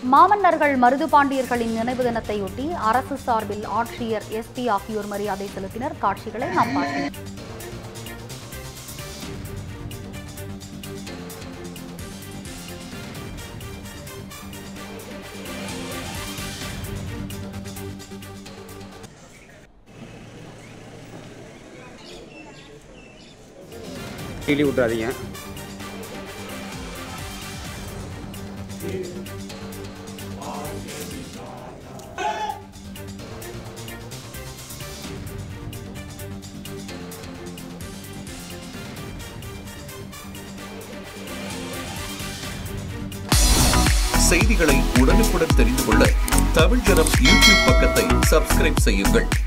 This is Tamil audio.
மாமன்னர்கள் மருதுபாண்டியர்களின் நினைவு தினத்தையொட்டி அரசு சார்பில் ஆட்சியர் எஸ்பி ஆகியோர் மரியாதை செலுத்தினர் காட்சிகளை நாம் பார்த்தோம் கிளி விட்றாதீங்க செய்திகளை உடனுக்குடன் தெரிந்து கொள்ள தமிழ் ஜனம் யூடியூப் பக்கத்தை சப்ஸ்கிரைப் செய்யுங்கள்